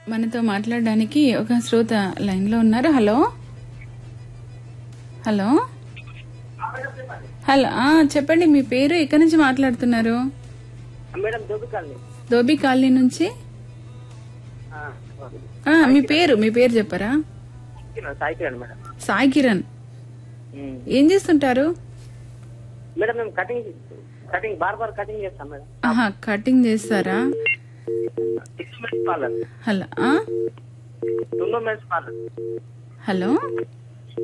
మనతో మాట్లాడడానికి ఒక శ్రోత లైన్ లో ఉన్నారు హలో హలో హలో ఆ, చెప్పండి మీ పేరు ఎక్కడి నుంచి మాట్లాడుతున్నారు మేడం దొబ్బికాలి దోబీ కాలనీ నుంచి ఆ, మీ పేరు మీ పేరు చెప్పరా సాయి కిరణ్ మేడం సాయి కిరణ్ ఏం చేస్తుంటారు మేడం మేము cutting cutting bar bar cutting చేస్తాం మేడం ఆహా కటింగ్ చేస్తారా సిక్స్ మినిట్స్ పార్లర్ హలో ఆ? Two minutes parlour hello